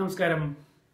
നമസ്കാരം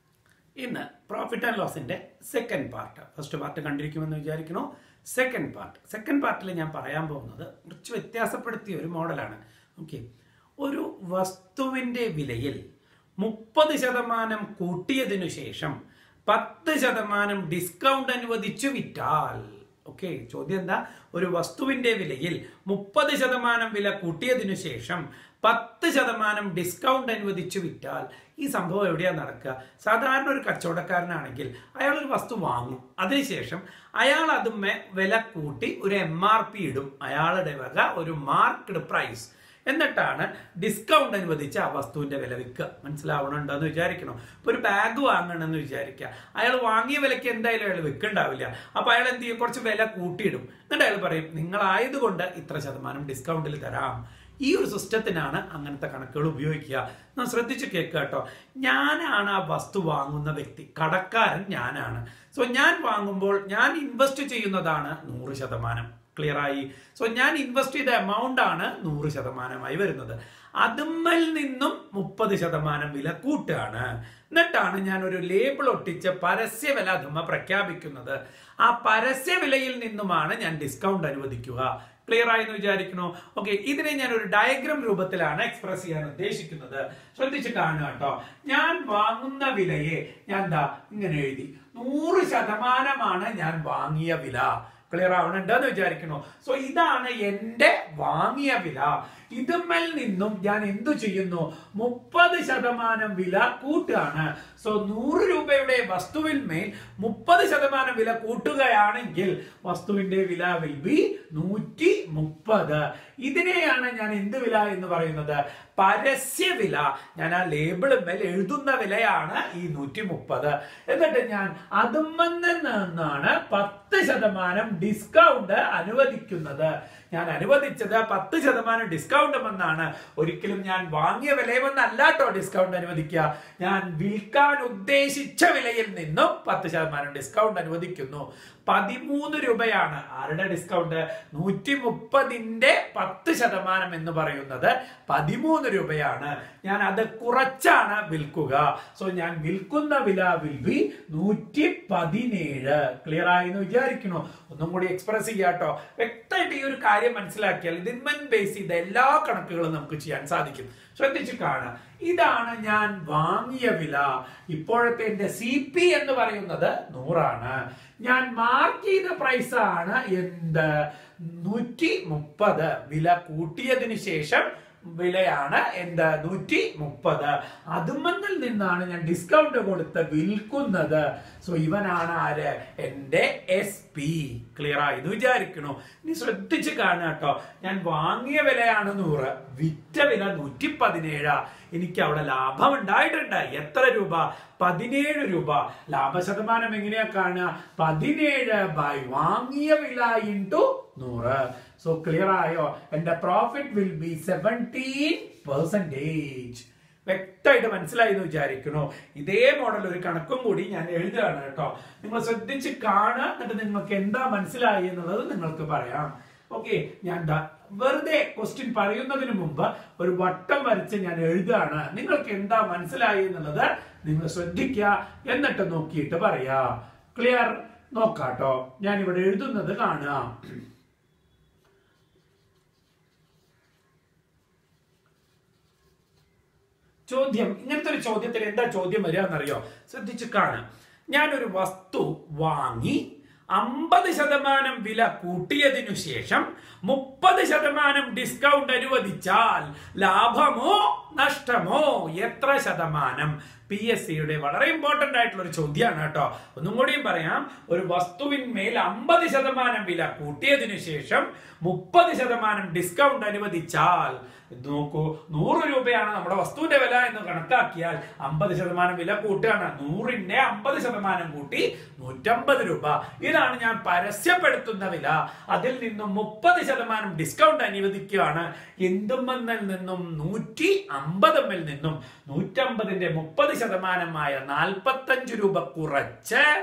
ഇന്ന് profit and ലോസിന്റെ സെക്കൻഡ് പാർട്ട് ഫസ്റ്റ് പാർട്ട് കണ്ടിരിക്കുമെന്ന് വിചാരിക്കണോ സെക്കൻഡ് പാർട്ട് സെക്കൻഡ് പാർട്ടിൽ ഞാൻ പറയാൻ പോകുന്നത് കുറച്ച് വ്യത്യാസപ്പെടുത്തിയ ഒരു മോഡലാണ് ഓക്കെ ഒരു വസ്തുവിന്റെ വിലയിൽ മുപ്പത് ശതമാനം കൂട്ടിയതിനു ശേഷം പത്ത് ശതമാനം ഡിസ്കൗണ്ട് അനുവദിച്ചു വിറ്റാൽ ഓക്കെ ചോദ്യം എന്താ ഒരു വസ്തുവിന്റെ വിലയിൽ മുപ്പത് ശതമാനം വില കൂട്ടിയതിനു ശേഷം പത്ത് ശതമാനം ഡിസ്കൗണ്ട് അനുവദിച്ചു വിറ്റാൽ ഈ സംഭവം എവിടെയാ നടക്കുക സാധാരണ ഒരു കച്ചവടക്കാരനാണെങ്കിൽ അയാൾ ഒരു വസ്തു വാങ്ങും അതിനുശേഷം അയാൾ അതുമ്മേ വില കൂട്ടി ഒരു എം ആർ പി ഇടും അയാളുടെ വക ഒരു മാർക്ക്ഡ് പ്രൈസ് എന്നിട്ടാണ് ഡിസ്കൗണ്ട് അനുവദിച്ച് ആ വസ്തുവിന്റെ വില വിൽക്കുക മനസ്സിലാവണുണ്ടോ എന്ന് വിചാരിക്കണം ഇപ്പൊ ഒരു ബാഗ് വാങ്ങണമെന്ന് വിചാരിക്കുക അയാൾ വാങ്ങിയ വിലയ്ക്ക് എന്തായാലും അയാൾ വിൽക്കണ്ടാവില്ല അപ്പൊ അയാൾ എന്ത് ചെയ്യും കുറച്ച് വില കൂട്ടിയിടും എന്നിട്ട് അയാൾ പറയും നിങ്ങളായതുകൊണ്ട് ഇത്ര ശതമാനം ഡിസ്കൗണ്ടിൽ തരാം ഈ ഒരു സിസ്റ്റത്തിനാണ് അങ്ങനത്തെ കണക്കുകൾ ഉപയോഗിക്കുക നാം ശ്രദ്ധിച്ച് കേൾക്കുക കേട്ടോ ഞാനാണ് ആ വസ്തു വാങ്ങുന്ന വ്യക്തി കടക്കാരൻ ഞാനാണ് സോ ഞാൻ വാങ്ങുമ്പോൾ ഞാൻ ഇൻവെസ്റ്റ് ചെയ്യുന്നതാണ് നൂറ് ശതമാനം ക്ലിയർ ആയി സോ ഞാൻ ഇൻവെസ്റ്റ് ചെയ്ത എമൗണ്ട് ആണ് നൂറ് ശതമാനമായി വരുന്നത് അതുമ്മൽ നിന്നും മുപ്പത് ശതമാനം വില കൂട്ടുകയാണ് എന്നിട്ടാണ് ഞാൻ ഒരു ലേബിൾ ഒട്ടിച്ച് പരസ്യ വില അതുമ്മ പ്രഖ്യാപിക്കുന്നത് ആ പരസ്യ വിലയിൽ നിന്നുമാണ് ഞാൻ ഡിസ്കൗണ്ട് അനുവദിക്കുക ക്ലിയർ ആയി എന്ന് വിചാരിക്കണോ ഓക്കെ ഇതിനെ ഞാൻ ഒരു ഡയഗ്രാം രൂപത്തിലാണ് എക്സ്പ്രസ് ചെയ്യാൻ ഉദ്ദേശിക്കുന്നത് ശ്രദ്ധിച്ച് കാണുക കേട്ടോ ഞാൻ വാങ്ങുന്ന വിലയെ ഞാൻ എന്താ ഇങ്ങനെ എഴുതി നൂറ് ശതമാനമാണ് ഞാൻ വാങ്ങിയ വില ക്ലിയർ ആവണുണ്ട് എന്ന് വിചാരിക്കണോ സോ ഇതാണ് എന്റെ വാങ്ങിയ വില ഇതുമ്മൽ നിന്നും ഞാൻ എന്തു ചെയ്യുന്നു മുപ്പത് ശതമാനം വില കൂട്ടുകയാണ് സോ നൂറ് രൂപയുടെ വസ്തുവിൽ മേൽ മുപ്പത് ശതമാനം വില കൂട്ടുകയാണെങ്കിൽ വസ്തുവിന്റെ വില വിൽ ബി നൂറ്റി മുപ്പത് ഇതിനെയാണ് ഞാൻ എന്ത് വില എന്ന് പറയുന്നത് പരസ്യ വില ഞാൻ ആ ലേബിളുമേൽ എഴുതുന്ന വിലയാണ് ഈ നൂറ്റി മുപ്പത് എന്നിട്ട് ഞാൻ അതുമ്മന്ന് നിന്നാണ് പത്ത് ശതമാനം ഡിസ്കൗണ്ട് അനുവദിക്കുന്നത് ഞാൻ അനുവദിച്ചത് പത്ത് ശതമാനം ഡിസ്കൗണ്ട് എന്നാണ് ഒരിക്കലും ഞാൻ വാങ്ങിയ വിലയുമെന്നല്ല കേട്ടോ ഡിസ്കൗണ്ട് അനുവദിക്കുക ഞാൻ വിൽക്കാൻ ഉദ്ദേശിച്ച വിലയിൽ നിന്നും പത്ത് ശതമാനം ഡിസ്കൗണ്ട് അനുവദിക്കുന്നു പതിമൂന്ന് രൂപയാണ് ആരുടെ ഡിസ്കൗണ്ട് നൂറ്റി മുപ്പതിന്റെ പത്ത് ശതമാനം എന്ന് പറയുന്നത് പതിമൂന്ന് രൂപയാണ് ഞാൻ അത് കുറച്ചാണ് വിൽക്കുക സോ ഞാൻ വിൽക്കുന്ന വില വിൽ ബി നൂറ്റി പതിനേഴ് ക്ലിയർ ആയി എന്ന് വിചാരിക്കണോ ഒന്നും കൂടി എക്സ്പ്രസ് ചെയ്യാട്ടോ വ്യക്തമായിട്ട് ഈ ഒരു കാര്യം മനസ്സിലാക്കിയാൽ ഇതിന്മൻ ബേസ് ചെയ്ത എല്ലാ കണക്കുകളും നമുക്ക് ചെയ്യാൻ സാധിക്കും ശ്രദ്ധിച്ചു കാണുക ഇതാണ് ഞാൻ വാങ്ങിയ വില ഇപ്പോഴത്തെ എന്റെ സി പി എന്ന് പറയുന്നത് നൂറാണ് ഞാൻ മാർക്ക് ചെയ്ത പ്രൈസ് ആണ് എന്ത് നൂറ്റി മുപ്പത് വില കൂട്ടിയതിനു ശേഷം വിലയാണ് എന്താ നൂറ്റി മുപ്പത് അതുമന്നിൽ നിന്നാണ് ഞാൻ ഡിസ്കൗണ്ട് കൊടുത്ത് വിൽക്കുന്നത് സോ ഇവനാണ് ആര് എന്റെ എസ് പി ക്ലിയർ ആയെന്ന് വിചാരിക്കണു ഇനി ശ്രദ്ധിച്ച് കാണുക കേട്ടോ ഞാൻ വാങ്ങിയ വിലയാണ് നൂറ് വിറ്റ വില നൂറ്റി പതിനേഴാ എനിക്ക് അവിടെ ലാഭം ഉണ്ടായിട്ടുണ്ട് എത്ര രൂപ പതിനേഴ് രൂപ ലാഭശതമാനം എങ്ങനെയാ കാണുക പതിനേഴ് ബൈ വാങ്ങിയ വില ഇൻറ്റു നൂറ് സോ ക്ലിയർ ആയോ എന്റെ profit will be seventeen percentage വ്യക്തമായിട്ട് മനസ്സിലായി എന്ന് വിചാരിക്കണു ഇതേ മോഡൽ ഒരു കണക്കും കൂടി ഞാൻ എഴുതുകയാണ് കേട്ടോ നിങ്ങൾ ശ്രദ്ധിച്ച് കാണുക എന്നിട്ട് നിങ്ങൾക്ക് എന്താ മനസ്സിലായി എന്നുള്ളത് നിങ്ങൾക്ക് പറയാം ഓക്കെ ഞാൻ ദാ വെറുതെ ക്വസ്റ്റ്യൻ പറയുന്നതിന് മുമ്പ് ഒരു വട്ടം വരച്ച് ഞാൻ എഴുതുകയാണ് നിങ്ങൾക്ക് എന്താ മനസ്സിലായി എന്നുള്ളത് നിങ്ങൾ ശ്രദ്ധിക്കുക എന്നിട്ട് നോക്കിയിട്ട് പറയാ ക്ലിയർ നോക്കാട്ടോ ഞാൻ ഇവിടെ എഴുതുന്നത് കാണുക ചോദ്യം ഇങ്ങനത്തെ ഒരു ചോദ്യത്തിൽ എന്താ ചോദ്യം വരിക എന്നറിയോ ശ്രദ്ധിച്ചു കാണാം ഞാനൊരു വസ്തു വാങ്ങി അമ്പത് ശതമാനം വില കൂട്ടിയതിനു ശേഷം മുപ്പത് ശതമാനം ഡിസ്കൗണ്ട് അനുവദിച്ചാൽ ലാഭമോ നഷ്ടമോ എത്ര ശതമാനം പി എസ് സിയുടെ വളരെ ഇമ്പോർട്ടന്റ് ആയിട്ടുള്ള ഒരു ചോദ്യമാണ് കേട്ടോ ഒന്നും കൂടിയും പറയാം ഒരു വസ്തുവിന്മേൽ അമ്പത് ശതമാനം വില കൂട്ടിയതിനു ശേഷം മുപ്പത് ശതമാനം ഡിസ്കൗണ്ട് അനുവദിച്ചാൽ ഇത് നോക്കൂ നൂറ് രൂപയാണ് നമ്മുടെ വസ്തുവിന്റെ വില എന്ന് കണക്കാക്കിയാൽ അമ്പത് ശതമാനം വില കൂട്ടുകയാണ് നൂറിന്റെ അമ്പത് ശതമാനം കൂട്ടി നൂറ്റമ്പത് രൂപ ഇതാണ് ഞാൻ പരസ്യപ്പെടുത്തുന്ന വില അതിൽ നിന്നും മുപ്പത് ശതമാനം ഡിസ്കൗണ്ട് അനുവദിക്കുകയാണ് എന്തുമെന്നിൽ നിന്നും നൂറ്റി അമ്പതുമ്മിൽ നിന്നും നൂറ്റമ്പതിന്റെ മുപ്പത് ശതമാനമായ നാൽപ്പത്തഞ്ച് രൂപ കുറച്ച്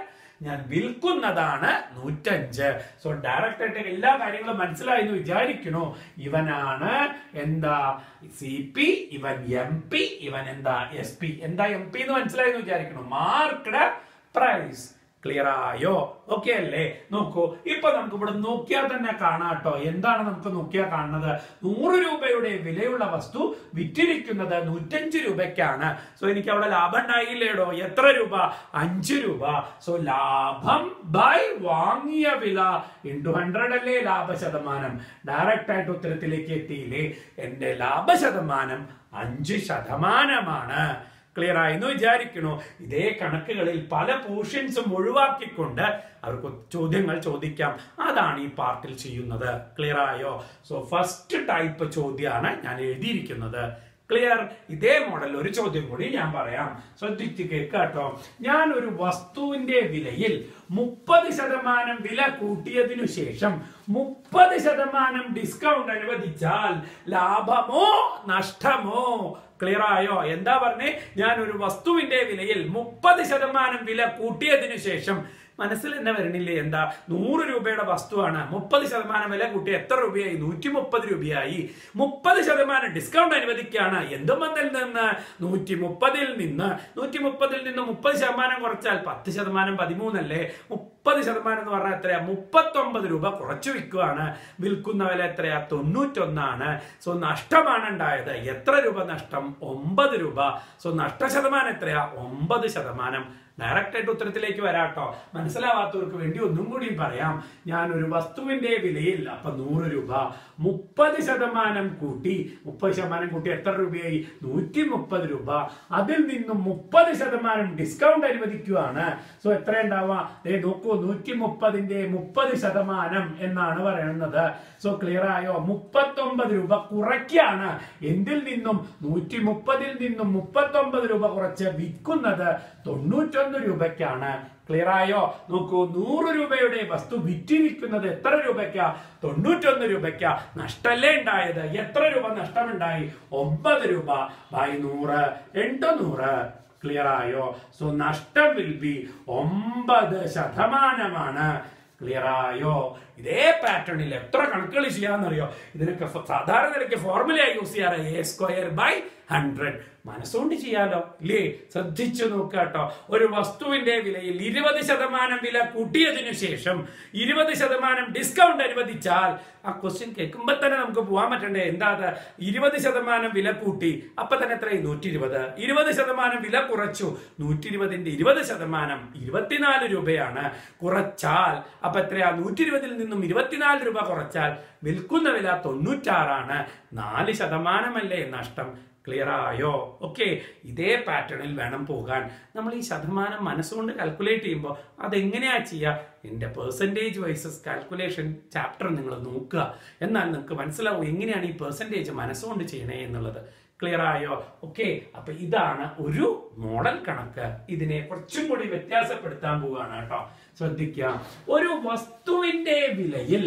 ഞാൻ വിൽക്കുന്നതാണ് നൂറ്റഞ്ച് സോ ഡയറക്റ്റ് ആയിട്ട് എല്ലാ കാര്യങ്ങളും മനസ്സിലായി എന്ന് വിചാരിക്കണോ ഇവനാണ് എന്താ സി പി ഇവൻ എം പി ഇവൻ എന്താ എസ് പി എന്താ എം പി എന്ന് മനസ്സിലായി എന്ന് വിചാരിക്കണോ മാർക്ക്ഡ് പ്രൈസ് ക്ലിയർ ആയോ ഓക്കെ അല്ലേ നോക്കൂ ഇപ്പൊ നമുക്ക് ഇവിടെ നോക്കിയാൽ തന്നെ കാണാട്ടോ എന്താണ് നമുക്ക് നോക്കിയാൽ കാണുന്നത് നൂറ് രൂപയുടെ വിലയുള്ള വസ്തു വിറ്റിരിക്കുന്നത് നൂറ്റഞ്ച് രൂപയ്ക്കാണ് സോ എനിക്ക് അവിടെ ലാഭം ഉണ്ടായില്ലേടോ എത്ര രൂപ അഞ്ച് രൂപ സോ ലാഭം ബൈ വാങ്ങിയ വില ഇൻറ്റു ഹൺഡ്രഡ് അല്ലേ ലാഭ ശതമാനം ഡയറക്റ്റ് ആയിട്ട് ഉത്തരത്തിലേക്ക് എത്തിയില്ലേ എന്റെ ലാഭ ശതമാനം അഞ്ച് ശതമാനമാണ് ക്ലിയർ ആയി എന്ന് വിചാരിക്കണു ഇതേ കണക്കുകളിൽ പല പോർഷൻസും ഒഴിവാക്കിക്കൊണ്ട് അവർക്ക് ചോദ്യങ്ങൾ ചോദിക്കാം അതാണ് ഈ പാർട്ടിൽ ചെയ്യുന്നത് ക്ലിയർ ആയോ സോ ഫസ്റ്റ് ടൈപ്പ് ചോദ്യമാണ് ഞാൻ എഴുതിയിരിക്കുന്നത് ക്ലിയർ ഇതേ മോഡൽ ഒരു ചോദ്യം കൂടി ഞാൻ പറയാം ശ്രദ്ധിച്ച് കേൾക്കാട്ടോ ഞാൻ ഒരു വസ്തുവിന്റെ വിലയിൽ മുപ്പത് ശതമാനം വില കൂട്ടിയതിനു ശേഷം മുപ്പത് ശതമാനം ഡിസ്കൗണ്ട് അനുവദിച്ചാൽ ലാഭമോ നഷ്ടമോ ക്ലിയർ ആയോ എന്താ പറഞ്ഞേ ഞാൻ ഒരു വസ്തുവിന്റെ വിലയിൽ മുപ്പത് ശതമാനം വില കൂട്ടിയതിനു ശേഷം മനസ്സിൽ തന്നെ വരണില്ലേ എന്താ നൂറ് രൂപയുടെ വസ്തുവാണ് മുപ്പത് ശതമാനം വില കൂട്ടി എത്ര രൂപയായി നൂറ്റി മുപ്പത് രൂപയായി മുപ്പത് ശതമാനം ഡിസ്കൗണ്ട് അനുവദിക്കുകയാണ് എന്തും അതിൽ നിന്ന് നൂറ്റി മുപ്പതിൽ നിന്ന് നൂറ്റി മുപ്പതിൽ നിന്ന് മുപ്പത് ശതമാനം കുറച്ചാൽ പത്ത് ശതമാനം പതിമൂന്നല്ലേ മുപ്പത് ശതമാനം എന്ന് പറഞ്ഞാൽ എത്രയാ മുപ്പത്തൊമ്പത് രൂപ കുറച്ചു വിൽക്കുകയാണ് വിൽക്കുന്ന വില എത്രയാ തൊണ്ണൂറ്റൊന്നാണ് സോ നഷ്ടമാണ് ഉണ്ടായത് എത്ര രൂപ നഷ്ടം ഒമ്പത് രൂപ സോ നഷ്ട ശതമാനം എത്രയാ ഒമ്പത് ശതമാനം ഡയറക്റ്റ് ആയിട്ട് ഉത്തരത്തിലേക്ക് വരാട്ടോ മനസ്സിലാവാത്തവർക്ക് വേണ്ടി ഒന്നും കൂടി പറയാം ഞാൻ ഒരു വസ്തുവിന്റെ വിലയിൽ അപ്പൊ നൂറ് രൂപ മുപ്പത് ശതമാനം കൂട്ടി മുപ്പത് ശതമാനം കൂട്ടി എത്ര രൂപയായി നൂറ്റി മുപ്പത് രൂപ അതിൽ നിന്നും മുപ്പത് ശതമാനം ഡിസ്കൗണ്ട് അനുവദിക്കുകയാണ് സോ എത്ര ഉണ്ടാവുക ദേ നോക്കൂ നൂറ്റി മുപ്പതിന്റെ മുപ്പത് ശതമാനം എന്നാണ് പറയുന്നത് സോ ക്ലിയർ ആയോ മുപ്പത്തൊമ്പത് രൂപ കുറയ്ക്കാണ് എന്തിൽ നിന്നും നൂറ്റി മുപ്പതിൽ നിന്നും മുപ്പത്തൊമ്പത് രൂപ കുറച്ച് വിൽക്കുന്നത് തൊണ്ണൂറ്റൊന്ന് രൂപയ്ക്കാണ് ക്ലിയർ ആയോ നോക്കൂ നൂറ് രൂപയുടെ വസ്തു വിറ്റിരിക്കുന്നത് എത്ര രൂപയ്ക്കാ തൊണ്ണൂറ്റൊന്ന് രൂപയ്ക്കാ നഷ്ടല്ലേ ഉണ്ടായത് എത്ര രൂപ നഷ്ടമുണ്ടായി ഒമ്പത് രൂപ ബൈ നൂറ് എട്ട് നൂറ് ക്ലിയർ ആയോ സോ നഷ്ടം വിൽ ബി ഒമ്പത് ശതമാനമാണ് ക്ലിയർ ആയോ ഇതേ പാറ്റേണിൽ എത്ര കണക്കുകൾ ചെയ്യാന്നറിയോ ഇതിനൊക്കെ ഫ- സാധാരണ നിലയ്ക്ക് ഫോർമുല യൂസ് ചെയ്യാറ് എ സ്ക്വയർ ബൈ ഹൺഡ്രഡ് മനസ്സുകൊണ്ട് ചെയ്യാലോ ഇല്ലേ ശ്രദ്ധിച്ചു നോക്കാട്ടോ ഒരു വസ്തുവിന്റെ വിലയിൽ ഇരുപത് ശതമാനം വില കൂട്ടിയതിനു ശേഷം ഇരുപത് ശതമാനം ഡിസ്കൗണ്ട് അനുവദിച്ചാൽ ആ ക്വസ്റ്റ്യൻ കേൾക്കുമ്പോ തന്നെ നമുക്ക് പോകാൻ പറ്റണ്ടേ എന്താ അത് ഇരുപത് ശതമാനം വില കൂട്ടി അപ്പൊ തന്നെ എത്രയായി നൂറ്റി ഇരുപത് ഇരുപത് ശതമാനം വില കുറച്ചു നൂറ്റി ഇരുപതിന്റെ ഇരുപത് ശതമാനം ഇരുപത്തിനാല് രൂപയാണ് കുറച്ചാൽ അപ്പൊ എത്രയാ നൂറ്റി ഇരുപതിൽ നിന്നും ഇരുപത്തിനാല് രൂപ കുറച്ചാൽ വിൽക്കുന്ന വില തൊണ്ണൂറ്റാറാണ് നാല് ശതമാനമല്ലേ നഷ്ടം ക്ലിയർ ആയോ ഓക്കെ ഇതേ പാറ്റേണിൽ വേണം പോകാൻ നമ്മൾ ഈ ശതമാനം മനസ്സുകൊണ്ട് കാൽക്കുലേറ്റ് ചെയ്യുമ്പോൾ അതെങ്ങനെയാ ചെയ്യുക എൻ്റെ പെർസെൻറ്റേജ് വൈസസ് കാൽക്കുലേഷൻ ചാപ്റ്റർ നിങ്ങൾ നോക്കുക എന്നാൽ നിങ്ങൾക്ക് മനസ്സിലാവും എങ്ങനെയാണ് ഈ പെർസെൻറ്റേജ് മനസ്സുകൊണ്ട് ചെയ്യണേ എന്നുള്ളത് ക്ലിയർ ആയോ ഓക്കെ അപ്പൊ ഇതാണ് ഒരു മോഡൽ കണക്ക് ഇതിനെ കുറച്ചും കൂടി വ്യത്യാസപ്പെടുത്താൻ പോവുകയാണ് കേട്ടോ ശ്രദ്ധിക്കുക ഒരു വസ്തുവിന്റെ വിലയിൽ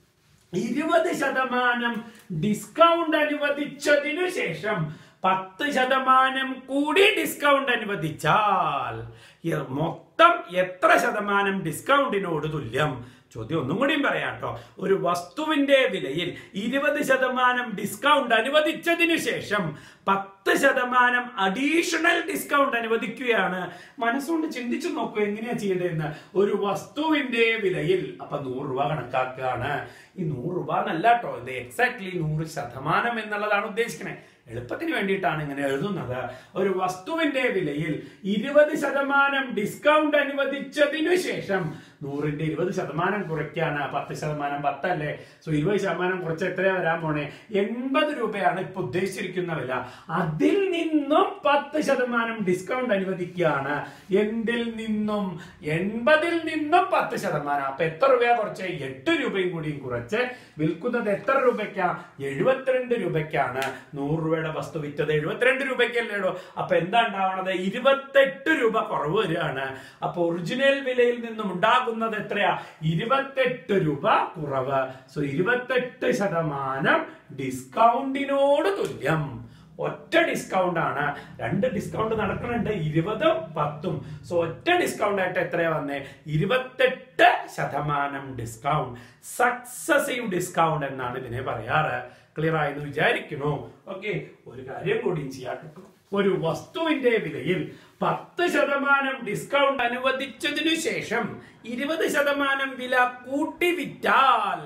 ഇരുപത് ശതമാനം ഡിസ്കൗണ്ട് അനുവദിച്ചതിനു ശേഷം പത്ത് ശതമാനം കൂടി ഡിസ്കൗണ്ട് അനുവദിച്ചാൽ ഈ മൊത്തം എത്ര ശതമാനം ഡിസ്കൗണ്ടിനോട് തുല്യം ചോദ്യം ഒന്നും കൂടിയും പറയാം കേട്ടോ ഒരു വസ്തുവിന്റെ വിലയിൽ ഇരുപത് ശതമാനം ഡിസ്കൗണ്ട് അനുവദിച്ചതിനു ശേഷം പത്ത് ശതമാനം അഡീഷണൽ ഡിസ്കൗണ്ട് അനുവദിക്കുകയാണ് മനസ്സുകൊണ്ട് ചിന്തിച്ചു നോക്കൂ എങ്ങനെയാ ചെയ്യേണ്ടതെന്ന് ഒരു വസ്തുവിന്റെ വിലയിൽ അപ്പൊ നൂറ് രൂപ കണക്കാക്കുകയാണ് ഈ നൂറ് രൂപ എന്നല്ല കേട്ടോ ഇത് എക്സാക്ട്ലി നൂറ് ശതമാനം എന്നുള്ളതാണ് ഉദ്ദേശിക്കുന്നത് എളുപ്പത്തിന് വേണ്ടിയിട്ടാണ് ഇങ്ങനെ എഴുതുന്നത് ഒരു വസ്തുവിന്റെ വിലയിൽ ഇരുപത് ശതമാനം ഡിസ്കൗണ്ട് അനുവദിച്ചതിനു ശേഷം നൂറിന്റെ ഇരുപത് ശതമാനം കുറയ്ക്കാണ് പത്ത് ശതമാനം പത്തല്ലേ സോ ഇരുപത് ശതമാനം കുറച്ച് എത്രയാ വരാൻ പോണേ എൺപത് രൂപയാണ് ഇപ്പൊ ഉദ്ദേശിച്ചിരിക്കുന്ന വില അതിൽ നിന്നും പത്ത് ശതമാനം ഡിസ്കൗണ്ട് അനുവദിക്കുകയാണ് എന്തിൽ നിന്നും എൺപതിൽ നിന്നും പത്ത് ശതമാനം അപ്പൊ എത്ര രൂപയാ കുറച്ച് എട്ട് രൂപയും കൂടിയും കുറച്ച് വിൽക്കുന്നത് എത്ര രൂപയ്ക്കാ എഴുപത്തിരണ്ട് രൂപയ്ക്കാണ് നൂറ് രൂപയുടെ വസ്തു വിറ്റത് എഴുപത്തിരണ്ട് രൂപയ്ക്കല്ലേടോ അപ്പൊ എന്താ ഉണ്ടാവണത് ഇരുപത്തെട്ട് രൂപ കുറവ് വരികയാണ് അപ്പൊ ഒറിജിനൽ വിലയിൽ നിന്നും ഉണ്ടാകുന്നത് എത്രയാ ഇരുപത്തെട്ട് രൂപ കുറവ് സോ ഇരുപത്തെട്ട് ശതമാനം ഡിസ്കൗണ്ടിനോട് തുല്യം ഒറ്റ ഡിസ്കൗണ്ട് ആണ് രണ്ട് ഡിസ്കൗണ്ട് നടക്കുന്നുണ്ട് ഇരുപതും പത്തും സോ ഒറ്റ ഡിസ്കൗണ്ട് ആയിട്ട് എത്രയാ വന്നേ ഇരുപത്തെട്ട് ശതമാനം ഡിസ്കൗണ്ട് സക്സസീവ് ഡിസ്കൗണ്ട് എന്നാണ് ഇതിനെ പറയാറ് ക്ലിയർ ആയെന്ന് വിചാരിക്കുന്നു ഓക്കെ ഒരു കാര്യം കൂടി ചെയ്യാം ഒരു വസ്തുവിന്റെ വിലയിൽ പത്ത് ശതമാനം ഡിസ്കൗണ്ട് അനുവദിച്ചതിനു ശേഷം ഇരുപത് ശതമാനം വില കൂട്ടി വിറ്റാൽ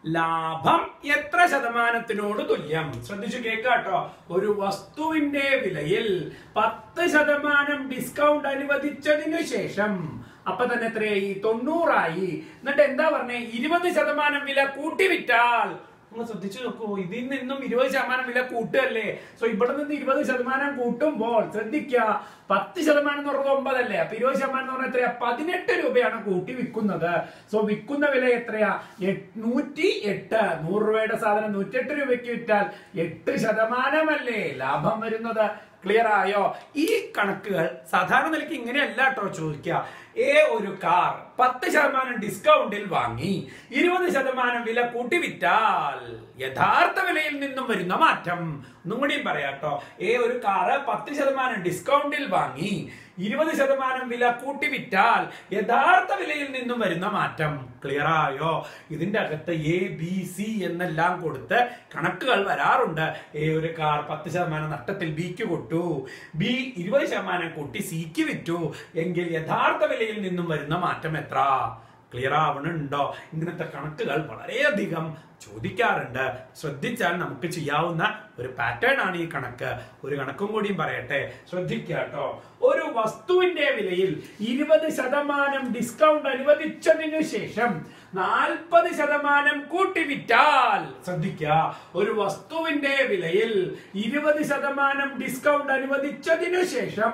ലാഭം എത്ര ശതമാനത്തിനോട് തുല്യം ശ്രദ്ധിച്ചു കേക്കാട്ടോ ഒരു വസ്തുവിന്റെ വിലയിൽ പത്ത് ശതമാനം ഡിസ്കൗണ്ട് അനുവദിച്ചതിനു ശേഷം അപ്പൊ തന്നെ എത്രയായി തൊണ്ണൂറായി എന്നിട്ട് എന്താ പറഞ്ഞേ ഇരുപത് ശതമാനം വില കൂട്ടി വിറ്റാൽ നിങ്ങൾ ശ്രദ്ധിച്ചു നോക്കൂ ഇതിൽ നിന്നും ഇരുപത് ശതമാനം വില കൂട്ടുകയല്ലേ സോ ഇവിടെ നിന്ന് ഇരുപത് ശതമാനം കൂട്ടുമ്പോൾ ശ്രദ്ധിക്കുക പത്ത് ശതമാനം എന്ന് പറഞ്ഞത് ഒമ്പതല്ലേ അപ്പൊ ഇരുപത് ശതമാനം എന്ന് പറഞ്ഞാൽ എത്രയാ പതിനെട്ട് രൂപയാണ് കൂട്ടി വിൽക്കുന്നത് സോ വിൽക്കുന്ന വില എത്രയാ എട്ട്- നൂറ്റി എട്ട് നൂറ് രൂപയുടെ സാധനം നൂറ്റെട്ട് രൂപയ്ക്ക് വിറ്റാൽ എട്ട് ശതമാനമല്ലേ ലാഭം വരുന്നത് ക്ലിയർ ആയോ ഈ കണക്കുകൾ സാധാരണ നിലയ്ക്ക് ഇങ്ങനെയല്ല കേട്ടോ ചോദിക്കുക ഏ ഒരു കാർ പത്ത് ശതമാനം ഡിസ്കൗണ്ടിൽ വാങ്ങി ഇരുപത് ശതമാനം വില കൂട്ടി വിറ്റാൽ യഥാർത്ഥ വിലയിൽ നിന്നും വരുന്ന മാറ്റം ഒന്നും കൂടിയും പറയാട്ടോ ഏ ഒരു കാറ് പത്ത് ശതമാനം ഡിസ്കൗണ്ടിൽ വാങ്ങി ഇരുപത് ശതമാനം വില കൂട്ടി വിറ്റാൽ യഥാർത്ഥ വിലയിൽ നിന്നും വരുന്ന മാറ്റം ക്ലിയർ ആയോ ഇതിന്റെ അകത്ത് എ ബി സി എന്നെല്ലാം കൊടുത്ത് കണക്കുകൾ വരാറുണ്ട് എ ഒരു കാർ പത്ത് ശതമാനം നഷ്ടത്തിൽ ബിക്ക് കൊട്ടു ബി ഇരുപത് ശതമാനം കൂട്ടി സിക്ക് വിറ്റു എങ്കിൽ യഥാർത്ഥ വിലയിൽ നിന്നും വരുന്ന മാറ്റം എത്ര ക്ലിയർ ആവണുണ്ടോ ഇങ്ങനത്തെ കണക്കുകൾ വളരെയധികം ചോദിക്കാറുണ്ട് ശ്രദ്ധിച്ചാൽ നമുക്ക് ചെയ്യാവുന്ന ഒരു പാറ്റേൺ ആണ് ഈ കണക്ക് ഒരു കണക്കും കൂടിയും പറയട്ടെ ശ്രദ്ധിക്കുക കേട്ടോ ഒരു വസ്തുവിന്റെ വിലയിൽ ഇരുപത് ശതമാനം ഡിസ്കൗണ്ട് അനുവദിച്ചതിനു ശേഷം നാൽപ്പത് ശതമാനം കൂട്ടി വിറ്റാൽ ശ്രദ്ധിക്കുക ഒരു വസ്തുവിന്റെ വിലയിൽ ഇരുപത് ശതമാനം ഡിസ്കൗണ്ട് അനുവദിച്ചതിനു ശേഷം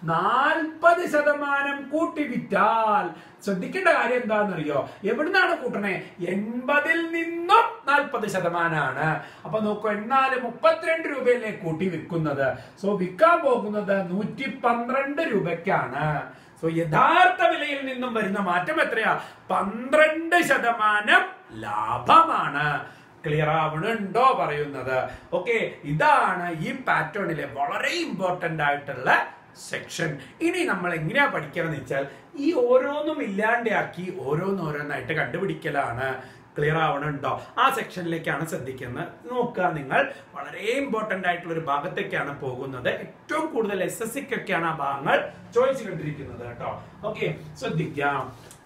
നാൽപ്പത് ശതമാനം കൂട്ടി വിറ്റാൽ ശ്രദ്ധിക്കേണ്ട കാര്യം എന്താണെന്നറിയോ എവിടുന്നാണ് കൂട്ടണേ എൺപതിൽ നിന്നും നാൽപ്പത് ശതമാനമാണ് അപ്പൊ നോക്കൂ എന്നാല് മുപ്പത്തിരണ്ട് രൂപയിലെ കൂട്ടി വിൽക്കുന്നത് സോ വിൽക്കാൻ പോകുന്നത് നൂറ്റി പന്ത്രണ്ട് രൂപയ്ക്കാണ് സോ യഥാർത്ഥ വിലയിൽ നിന്നും വരുന്ന മാറ്റം എത്രയാ പന്ത്രണ്ട് ശതമാനം ലാഭമാണ് ക്ലിയർ ആവണുണ്ടോ പറയുന്നത് ഓക്കെ ഇതാണ് ഈ പാറ്റേണിലെ വളരെ ഇമ്പോർട്ടന്റ് ആയിട്ടുള്ള സെക്ഷൻ ഇനി നമ്മൾ എങ്ങനെയാ പഠിക്കണം വെച്ചാൽ ഈ ഓരോന്നും ഇല്ലാണ്ടാക്കി ഓരോന്നോരോന്നായിട്ട് കണ്ടുപിടിക്കലാണ് ക്ലിയർ ആവണുണ്ടോ ആ സെക്ഷനിലേക്കാണ് ശ്രദ്ധിക്കുന്നത് നോക്കുക നിങ്ങൾ വളരെ ഇമ്പോർട്ടന്റ് ആയിട്ടുള്ള ഒരു ഭാഗത്തേക്കാണ് പോകുന്നത് ഏറ്റവും കൂടുതൽ എസ് എസ് സിക്കൊക്കെയാണ് ആ ഭാഗങ്ങൾ ചോദിച്ചു കണ്ടിരിക്കുന്നത് കേട്ടോ ഓക്കെ ശ്രദ്ധിക്കാം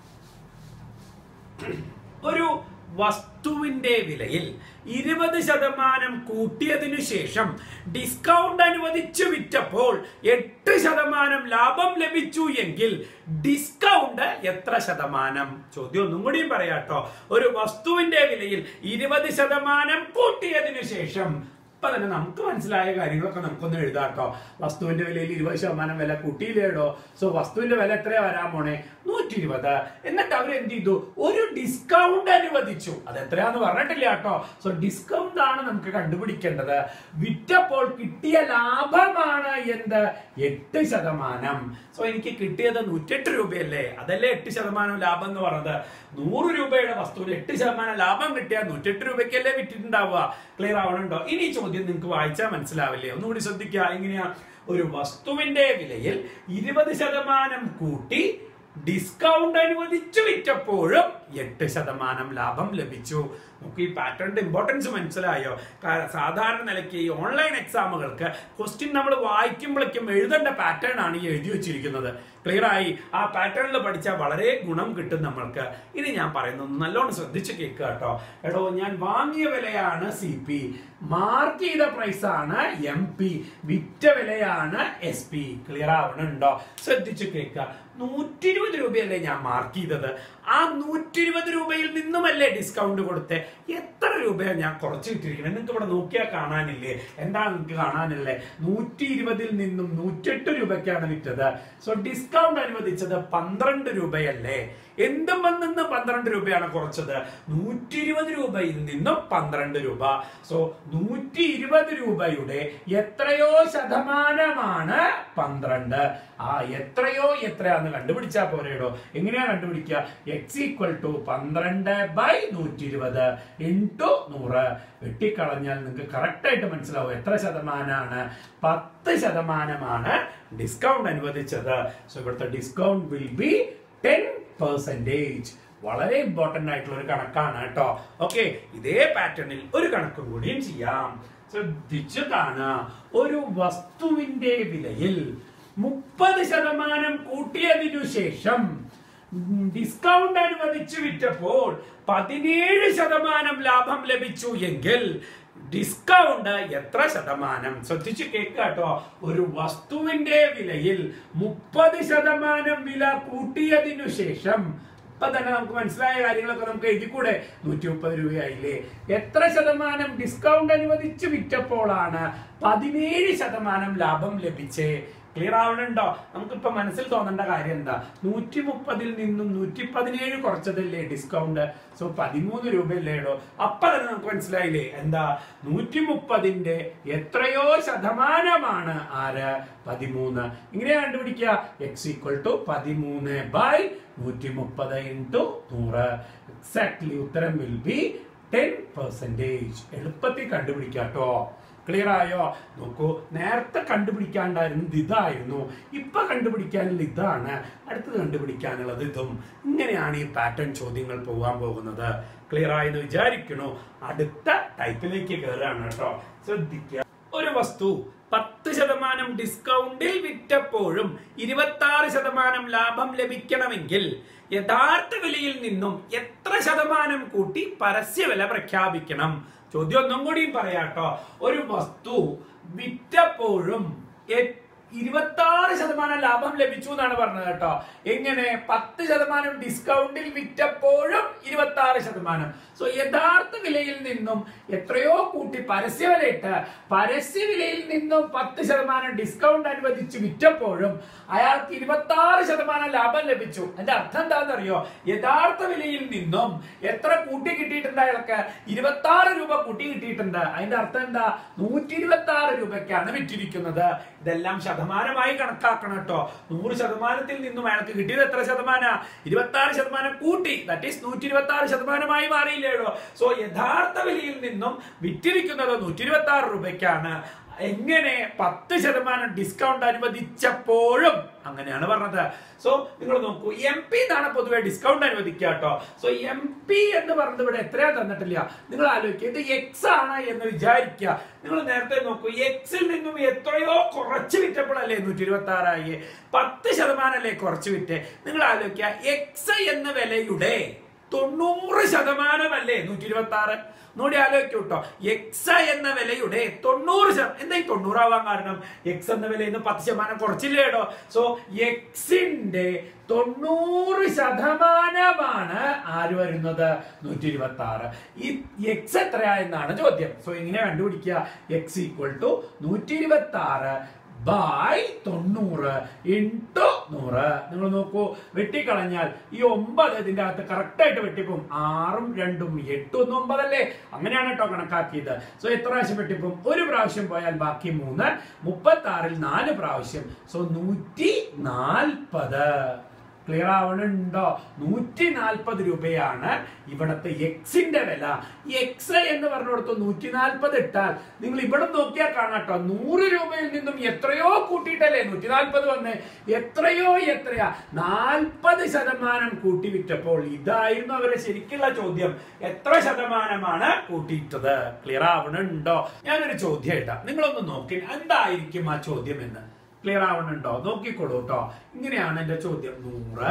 ഒരു വസ്തുവിന്റെ വിലയിൽ ഇരുപത് ശതമാനം കൂട്ടിയതിനു ശേഷം ഡിസ്കൗണ്ട് അനുവദിച്ചു വിറ്റപ്പോൾ എട്ട് ശതമാനം ലാഭം ലഭിച്ചു എങ്കിൽ ഡിസ്കൗണ്ട് എത്ര ശതമാനം ചോദ്യം ഒന്നും കൂടിയും പറയാട്ടോ ഒരു വസ്തുവിന്റെ വിലയിൽ ഇരുപത് ശതമാനം കൂട്ടിയതിനു ശേഷം ഇപ്പൊ തന്നെ നമുക്ക് മനസ്സിലായ കാര്യങ്ങളൊക്കെ നമുക്കൊന്ന് എഴുതാട്ടോ വസ്തുവിന്റെ വിലയിൽ ഇരുപത് ശതമാനം വില കൂട്ടിയില്ലേടോ സോ വസ്തുവിന്റെ വില എത്രയാ വരാൻ പോണേ നൂറ്റി ഇരുപത് എന്നിട്ട് അവർ എന്ത് ചെയ്തു ഒരു ഡിസ്കൗണ്ട് അനുവദിച്ചു അത് എത്രയാന്ന് പറഞ്ഞിട്ടില്ല കേട്ടോ സോ ഡിസ്കൗണ്ട് ആണ് നമുക്ക് കണ്ടുപിടിക്കേണ്ടത് വിറ്റപ്പോൾ കിട്ടിയ ലാഭമാണ് എന്ത് എട്ട് ശതമാനം സോ എനിക്ക് കിട്ടിയത് നൂറ്റെട്ട് രൂപയല്ലേ അതല്ലേ എട്ട് ശതമാനം ലാഭം എന്ന് പറഞ്ഞത് നൂറ് രൂപയുടെ വസ്തുവിന് എട്ട് ശതമാനം ലാഭം കിട്ടിയാൽ നൂറ്റെട്ട് രൂപയ്ക്കല്ലേ വിറ്റിട്ടുണ്ടാവുക ക്ലിയർ ആവണുണ്ടോ ഇനി ഈ ചോദ്യം നിങ്ങൾക്ക് വായിച്ചാൽ മനസ്സിലാവില്ലേ ഒന്നുകൂടി ശ്രദ്ധിക്കുക എങ്ങനെയാ ഒരു വസ്തുവിന്റെ വിലയിൽ ഇരുപത് ശതമാനം കൂട്ടി ഡിസ്കൗണ്ട് അനുവദിച്ചു വിറ്റപ്പോഴും എട്ട് ശതമാനം ലാഭം ലഭിച്ചു നമുക്ക് ഈ പാറ്റേണിന്റെ ഇമ്പോർട്ടൻസ് മനസ്സിലായോ കാരണം സാധാരണ നിലയ്ക്ക് ഈ ഓൺലൈൻ എക്സാമുകൾക്ക് ക്വസ്റ്റ്യൻ നമ്മൾ വായിക്കുമ്പോഴേക്കും എഴുതേണ്ട പാറ്റേൺ ആണ് ഈ എഴുതി വെച്ചിരിക്കുന്നത് ക്ലിയർ ആയി ആ പാറ്റേണിൽ പഠിച്ചാൽ വളരെ ഗുണം കിട്ടും നമ്മൾക്ക് ഇനി ഞാൻ പറയുന്നത് നല്ലോണം ശ്രദ്ധിച്ച് കേൾക്കുക കേട്ടോ എടോ ഞാൻ വാങ്ങിയ വിലയാണ് സി പി മാർക്ക് ചെയ്ത പ്രൈസ് ആണ് എം പി വിറ്റ വിലയാണ് എസ് പി ക്ലിയർ ആവണുണ്ടോ ശ്രദ്ധിച്ച് കേൾക്കുക നൂറ്റി ഇരുപത് രൂപയല്ലേ ഞാൻ മാർക്ക് ചെയ്തത് ആ നൂറ്റി ഇരുപത് രൂപയിൽ നിന്നുമല്ലേ ഡിസ്കൗണ്ട് കൊടുത്തേ എത്ര രൂപയാണ് ഞാൻ കുറച്ച് കിട്ടിയിരിക്കുന്നത് നിങ്ങൾക്ക് ഇവിടെ നോക്കിയാൽ കാണാനില്ലേ എന്താ നിങ്ങൾക്ക് കാണാനില്ലേ നൂറ്റി ഇരുപതിൽ നിന്നും നൂറ്റെട്ട് രൂപയ്ക്കാണ് വിറ്റത് സോ ഡിസ്കൗണ്ട് അനുവദിച്ചത് പന്ത്രണ്ട് രൂപയല്ലേ എന്തും വന്നിന്ന് പന്ത്രണ്ട് രൂപയാണ് കുറച്ചത് നൂറ്റി ഇരുപത് രൂപയിൽ നിന്നും പന്ത്രണ്ട് രൂപ സോ നൂറ്റി ഇരുപത് രൂപയുടെ എത്രയോ ശതമാനമാണ് പന്ത്രണ്ട് ആ എത്രയോ എത്രയാന്ന് കണ്ടുപിടിച്ചാ പോരെയോ എങ്ങനെയാ കണ്ടുപിടിക്കുക എക്സ് ഈക്വൽ ടു പന്ത്രണ്ട് ബൈ നൂറ്റി ഇരുപത് ഇൻറ്റു നൂറ് വെട്ടിക്കളഞ്ഞാൽ നിങ്ങൾക്ക് കറക്റ്റ് ആയിട്ട് മനസ്സിലാവും എത്ര ശതമാനമാണ് പത്ത് ശതമാനമാണ് ഡിസ്കൗണ്ട് അനുവദിച്ചത് സോ ഇവിടുത്തെ discount will be ten percentage വളരെ ഇമ്പോർട്ടന്റ് ആയിട്ടുള്ള ഒരു കണക്കാണ് കേട്ടോ ഓക്കെ ഇതേ പാറ്റേണിൽ ഒരു കണക്കും കൂടിയും ചെയ്യാം ശ്രദ്ധിച്ചു കാണുക ഒരു വസ്തുവിന്റെ വിലയിൽ മുപ്പത് ശതമാനം കൂട്ടിയതിനു ശേഷം ഡിസ്കൗണ്ട് അനുവദിച്ചു വിറ്റപ്പോൾ പതിനേഴ് ശതമാനം ലാഭം ലഭിച്ചു എങ്കിൽ ഡിസ്കൗണ്ട് എത്ര ശതമാനം ശ്രദ്ധിച്ചു കേട്ടോ ഒരു വസ്തുവിന്റെ വിലയിൽ മുപ്പത് ശതമാനം വില കൂട്ടിയതിനു ശേഷം ഇപ്പൊ തന്നെ നമുക്ക് മനസ്സിലായ കാര്യങ്ങളൊക്കെ നമുക്ക് എഴുതിക്കൂടെ നൂറ്റി മുപ്പത് രൂപയായില്ലേ എത്ര ശതമാനം ഡിസ്കൗണ്ട് അനുവദിച്ച് വിറ്റപ്പോഴാണ് പതിനേഴ് ശതമാനം ലാഭം ലഭിച്ചേ ക്ലിയർ ആവണുണ്ടോ നമുക്കിപ്പോ മനസ്സിൽ തോന്നേണ്ട കാര്യം എന്താ നൂറ്റി മുപ്പതിൽ നിന്നും നൂറ്റി പതിനേഴ് കുറച്ചതല്ലേ ഡിസ്കൗണ്ട് സോ പതിമൂന്ന് രൂപയല്ലേ ഉള്ളൂ അപ്പൊ തന്നെ നമുക്ക് മനസ്സിലായില്ലേ എന്താ നൂറ്റി മുപ്പതിന്റെ എത്രയോ ശതമാനമാണ് ആര് പതിമൂന്ന് ഇങ്ങനെ കണ്ടുപിടിക്കുക എക്സ് ഈക്വൽ ടു പതിമൂന്ന് ബൈ നൂറ്റി മുപ്പത് ഇൻറ്റു നൂറ് എക്സാക്ട്ലി ഉത്തരം വിൽ ബി ടെൻ പെർസെൻറ്റേജ് എളുപ്പത്തിൽ കണ്ടുപിടിക്കാട്ടോ ക്ലിയർ ആയോ നോക്കൂ നേരത്തെ കണ്ടുപിടിക്കാണ്ടായിരുന്നത് ഇതായിരുന്നു ഇപ്പൊ കണ്ടുപിടിക്കാനുള്ള ഇതാണ് അടുത്തത് കണ്ടുപിടിക്കാനുള്ളത് ഇതും ഇങ്ങനെയാണ് ഈ പാറ്റേൺ ചോദ്യങ്ങൾ പോകാൻ പോകുന്നത് ക്ലിയർ ആയെന്ന് വിചാരിക്കണു അടുത്ത ടൈപ്പിലേക്ക് കയറുകയാണ് കേട്ടോ ശ്രദ്ധിക്കുക ഒരു വസ്തു പത്ത് ശതമാനം ഡിസ്കൗണ്ടിൽ വിറ്റപ്പോഴും ഇരുപത്തി ആറ് ശതമാനം ലാഭം ലഭിക്കണമെങ്കിൽ യഥാർത്ഥ വിലയിൽ നിന്നും എത്ര ശതമാനം കൂട്ടി പരസ്യവില പ്രഖ്യാപിക്കണം ചോദ്യം ഒന്നും കൂടിയും പറയാട്ടോ ഒരു വസ്തു വിറ്റപ്പോഴും ഇരുപത്തി ആറ് ശതമാനം ലാഭം ലഭിച്ചു എന്നാണ് പറഞ്ഞത് കേട്ടോ എങ്ങനെ പത്ത് ശതമാനം ഡിസ്കൗണ്ടിൽ വിറ്റപ്പോഴും ഇരുപത്തി ആറ് ശതമാനം സോ യഥാർത്ഥ വിലയിൽ നിന്നും എത്രയോ കൂട്ടി പരസ്യവിലയിട്ട് പരസ്യവിലയിൽ നിന്നും പത്ത് ശതമാനം ഡിസ്കൗണ്ട് അനുവദിച്ച് വിറ്റപ്പോഴും അയാൾക്ക് ഇരുപത്തി ആറ് ശതമാനം ലാഭം ലഭിച്ചു അതിന്റെ അർത്ഥം എന്താണെന്നറിയോ യഥാർത്ഥ വിലയിൽ നിന്നും എത്ര കൂട്ടി കിട്ടിയിട്ടുണ്ട് അയാൾക്ക് ഇരുപത്തി ആറ് രൂപ കൂട്ടി കിട്ടിയിട്ടുണ്ട് അതിന്റെ അർത്ഥം എന്താ നൂറ്റി ഇരുപത്തി ആറ് രൂപയ്ക്കാണ് വിറ്റിരിക്കുന്നത് ഇതെല്ലാം ശതമാനമായി കണക്കാക്കണം കേട്ടോ നൂറ് ശതമാനത്തിൽ നിന്നും അയാൾക്ക് കിട്ടിയത് എത്ര ശതമാന ഇരുപത്തി ആറ് ശതമാനം കൂട്ടി ദാറ്റ് ഈസ് നൂറ്റി ഇരുപത്തി ആറ് ശതമാനമായി മാറിയില്ലേടോ സോ യഥാർത്ഥ വിലയിൽ നിന്നും വിറ്റിരിക്കുന്നത് നൂറ്റി ഇരുപത്തി ആറ് രൂപയ്ക്കാണ് എങ്ങനെ പത്ത് ശതമാനം ഡിസ്കൗണ്ട് അനുവദിച്ചപ്പോഴും അങ്ങനെയാണ് പറഞ്ഞത് സോ നിങ്ങൾ നോക്കൂ എം പി എന്നാണ് പൊതുവെ ഡിസ്കൗണ്ട് അനുവദിക്കുക കേട്ടോ സോ എം പി എന്ന് പറഞ്ഞത് ഇവിടെ എത്രയാ തന്നിട്ടില്ല നിങ്ങൾ ആലോചിക്കുക ഇത് എക്സ് ആണ് എന്ന് വിചാരിക്കുക നിങ്ങൾ നേരത്തെ നോക്കൂ എക്സിൽ നിന്നും എത്രയോ കുറച്ച് വിറ്റപ്പോഴല്ലേ നൂറ്റി ഇരുപത്തി ആറായി പത്ത് ശതമാനല്ലേ കുറച്ച് വിറ്റ് നിങ്ങൾ ആലോചിക്കുക എക്സ് എന്ന വിലയുടെ തൊണ്ണൂറ് ശതമാനമല്ലേ നൂറ്റി ഇരുപത്തി ആറ് നോടി ആലോചിക്കൂ കേട്ടോ എക്സ് എന്ന വിലയുടെ തൊണ്ണൂറ് ശതമാനം എന്താ ഈ തൊണ്ണൂറാവാൻ കാരണം എക്സ് എന്ന വിലയിൽ നിന്ന് പത്ത് ശതമാനം കുറച്ചില്ലേടോ സോ എക്സിന്റെ തൊണ്ണൂറ് ശതമാനമാണ് ആര് വരുന്നത് നൂറ്റി ഇരുപത്തി ആറ് ഈ എക്സ് എത്രയാ എന്നാണ് ചോദ്യം സോ ഇങ്ങനെ കണ്ടുപിടിക്കുക എക്സ് ഈക്വൽ ടു നൂറ്റി ഇരുപത്തി ആറ് ബൈ തൊണ്ണൂറ് ഇൻറ്റു നൂറ് നിങ്ങൾ നോക്കൂ വെട്ടിക്കളഞ്ഞാൽ ഈ ഒമ്പത് ഇതിന്റെ അകത്ത് കറക്റ്റ് ആയിട്ട് വെട്ടിപ്പോവും ആറും രണ്ടും എട്ടും ഒന്ന് ഒമ്പതല്ലേ അങ്ങനെയാണ് കേട്ടോ കണക്കാക്കിയത് സോ എത്ര പ്രാവശ്യം വെട്ടിപ്പോവും ഒരു പ്രാവശ്യം പോയാൽ ബാക്കി മൂന്ന് മുപ്പത്തി ആറിൽ നാല് പ്രാവശ്യം സോ നൂറ്റി നാൽപ്പത് ക്ലിയർ ആവണുണ്ടോ നൂറ്റി നാൽപ്പത് രൂപയാണ് ഇവിടത്തെ എക്സിന്റെ വില എക്സ് എന്ന് പറഞ്ഞു കൊടുത്തു നൂറ്റി നാൽപ്പത് ഇട്ടാൽ നിങ്ങൾ ഇവിടെ നോക്കിയാൽ കാണാട്ടോ നൂറ് രൂപയിൽ നിന്നും എത്രയോ കൂട്ടിയിട്ടല്ലേ നൂറ്റി നാൽപ്പത് വന്ന് എത്രയോ എത്രയാ നാൽപ്പത് ശതമാനം കൂട്ടി വിറ്റപ്പോൾ ഇതായിരുന്നു അവരെ ശരിക്കുള്ള ചോദ്യം എത്ര ശതമാനമാണ് കൂട്ടിയിട്ടത് ക്ലിയർ ആവണുണ്ടോ ഞാനൊരു ചോദ്യം ഇട്ടാ നിങ്ങളൊന്ന് നോക്കി എന്തായിരിക്കും ആ ചോദ്യം എന്ന് ക്ലിയർ ആവണുണ്ടോ നോക്കിക്കോളൂ കേട്ടോ ഇങ്ങനെയാണ് എന്റെ ചോദ്യം നൂറ്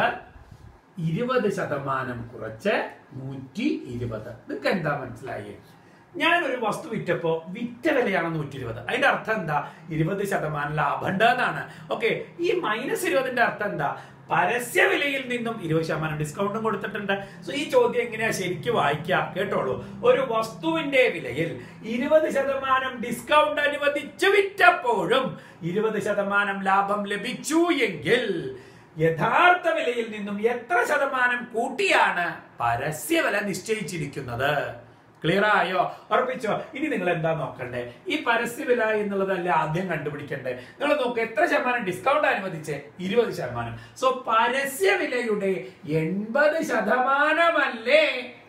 ഇരുപത് ശതമാനം കുറച്ച് നൂറ്റി ഇരുപത് നിങ്ങൾക്ക് എന്താ മനസ്സിലായി ഞാനൊരു വസ്തു വിറ്റപ്പോ വിറ്റ വിലയാണ് നൂറ്റി ഇരുപത് അതിന്റെ അർത്ഥം എന്താ ഇരുപത് ശതമാനം ലാഭം ഉണ്ട് എന്നാണ് ഓക്കെ ഈ മൈനസ് ഇരുപതിന്റെ അർത്ഥം എന്താ പരസ്യ വിലയിൽ നിന്നും ഇരുപത് ശതമാനം ഡിസ്കൗണ്ടും കൊടുത്തിട്ടുണ്ട് സോ ഈ ചോദ്യം എങ്ങനെയാ ശരിക്കും വായിക്കാം കേട്ടോളൂ ഒരു വസ്തുവിന്റെ വിലയിൽ ഇരുപത് ശതമാനം ഡിസ്കൗണ്ട് അനുവദിച്ചു വിറ്റപ്പോഴും ഇരുപത് ശതമാനം ലാഭം ലഭിച്ചു എങ്കിൽ യഥാർത്ഥ വിലയിൽ നിന്നും എത്ര ശതമാനം കൂട്ടിയാണ് പരസ്യ വില നിശ്ചയിച്ചിരിക്കുന്നത് ക്ലിയർ ആയോ ഉറപ്പിച്ചോ ഇനി നിങ്ങൾ എന്താ നോക്കണ്ടേ ഈ പരസ്യവില എന്നുള്ളതല്ല ആദ്യം കണ്ടുപിടിക്കണ്ടേ നിങ്ങൾ നോക്ക് എത്ര ശതമാനം ഡിസ്കൗണ്ട് അനുവദിച്ചേ ഇരുപത് ശതമാനം സോ പരസ്യവിലയുടെ എൺപത് ശതമാനമല്ലേ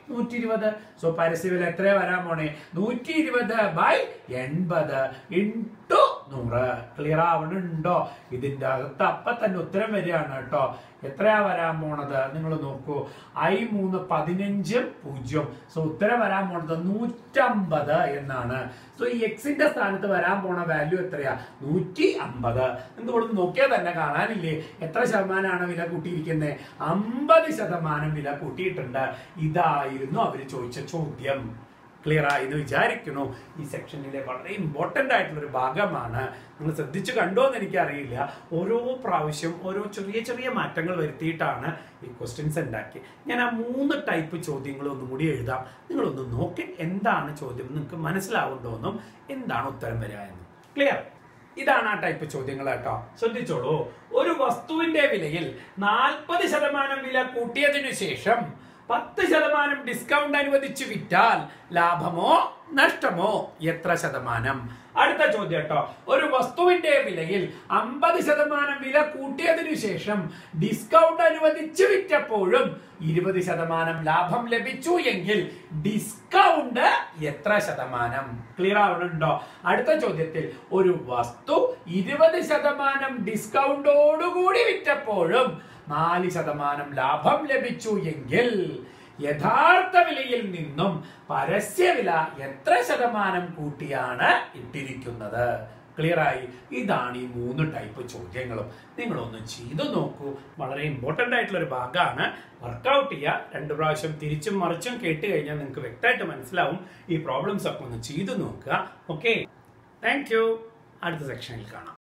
നൂറ്റി ഇരുപത് സോ പരസ്യവില എത്ര വരാൻ പോണേ നൂറ്റി ഇരുപത് ബൈ എൺപത് ഇൻടു നൂറ് ക്ലിയർ ആവണുണ്ടോ ഇതിന്റെ അകത്ത് അപ്പൊ തന്നെ ഉത്തരം വരികയാണ് കേട്ടോ എത്രയാ വരാൻ പോണത് നിങ്ങൾ നോക്കൂ ഐ മൂന്ന് പതിനഞ്ചും പൂജ്യം സോ ഉത്തരം വരാൻ പോണത് നൂറ്റമ്പത് എന്നാണ് സോ ഈ എക്സിന്റെ സ്ഥാനത്ത് വരാൻ പോണ വാല്യൂ എത്രയാ നൂറ്റി അമ്പത് എന്തുകൊണ്ട് നോക്കിയാൽ തന്നെ കാണാനില്ലേ എത്ര ശതമാനമാണ് വില കൂട്ടിയിരിക്കുന്നത് അമ്പത് ശതമാനം വില കൂട്ടിയിട്ടുണ്ട് ഇതായിരുന്നു അവര് ചോദിച്ച ചോദ്യം ക്ലിയർ ആയി എന്ന് വിചാരിക്കുന്നു ഈ സെക്ഷനിലെ വളരെ ഇമ്പോർട്ടൻ്റ് ആയിട്ടുള്ള ഒരു ഭാഗമാണ് നിങ്ങൾ ശ്രദ്ധിച്ചു കണ്ടോ എന്ന് എനിക്കറിയില്ല ഓരോ പ്രാവശ്യം ഓരോ ചെറിയ ചെറിയ മാറ്റങ്ങൾ വരുത്തിയിട്ടാണ് ഈ ക്വസ്റ്റ്യൻസ് ഉണ്ടാക്കി ഞാൻ ആ മൂന്ന് ടൈപ്പ് ചോദ്യങ്ങൾ ഒന്നും കൂടി എഴുതാം നിങ്ങളൊന്ന് നോക്കി എന്താണ് ചോദ്യം നിങ്ങൾക്ക് മനസ്സിലാവുന്നുണ്ടോ എന്നും എന്താണ് ഉത്തരം വരിക എന്നും ക്ലിയർ ഇതാണ് ആ ടൈപ്പ് ചോദ്യങ്ങൾ കേട്ടോ ശ്രദ്ധിച്ചോളൂ ഒരു വസ്തുവിന്റെ വിലയിൽ നാൽപ്പത് ശതമാനം വില കൂട്ടിയതിനു ശേഷം പത്ത് ശതമാനം ഡിസ്കൗണ്ട് അനുവദിച്ചു വിറ്റാൽ ലാഭമോ നഷ്ടമോ എത്ര ശതമാനം അടുത്ത ചോദ്യം കേട്ടോ ഒരു വസ്തുവിന്റെ വിലയിൽ അമ്പത് ശതമാനം വില കൂട്ടിയതിനു ശേഷം ഡിസ്കൗണ്ട് അനുവദിച്ചു വിറ്റപ്പോഴും ഇരുപത് ശതമാനം ലാഭം ലഭിച്ചു എങ്കിൽ ഡിസ്കൗണ്ട് എത്ര ശതമാനം ക്ലിയർ ആവണുണ്ടോ അടുത്ത ചോദ്യത്തിൽ ഒരു വസ്തു ഇരുപത് ശതമാനം ഡിസ്കൗണ്ടോടുകൂടി വിറ്റപ്പോഴും നാല് ശതമാനം ലാഭം ലഭിച്ചു എങ്കിൽ യഥാർത്ഥ വിലയിൽ നിന്നും പരസ്യവില എത്ര ശതമാനം കൂട്ടിയാണ് ഇട്ടിരിക്കുന്നത് ക്ലിയർ ആയി ഇതാണ് ഈ മൂന്ന് ടൈപ്പ് ചോദ്യങ്ങളും നിങ്ങളൊന്ന് ചെയ്തു നോക്കൂ വളരെ ഇമ്പോർട്ടൻ്റ് ആയിട്ടുള്ള ഒരു ഭാഗമാണ് വർക്കൗട്ട് ചെയ്യുക രണ്ട് പ്രാവശ്യം തിരിച്ചും മറിച്ചും കേട്ട് കഴിഞ്ഞാൽ നിങ്ങൾക്ക് വ്യക്തമായിട്ട് മനസ്സിലാവും ഈ പ്രോബ്ലംസ് ഒക്കെ ഒന്ന് ചെയ്തു നോക്കുക ഓക്കെ താങ്ക് യു അടുത്ത സെക്ഷനിൽ കാണാം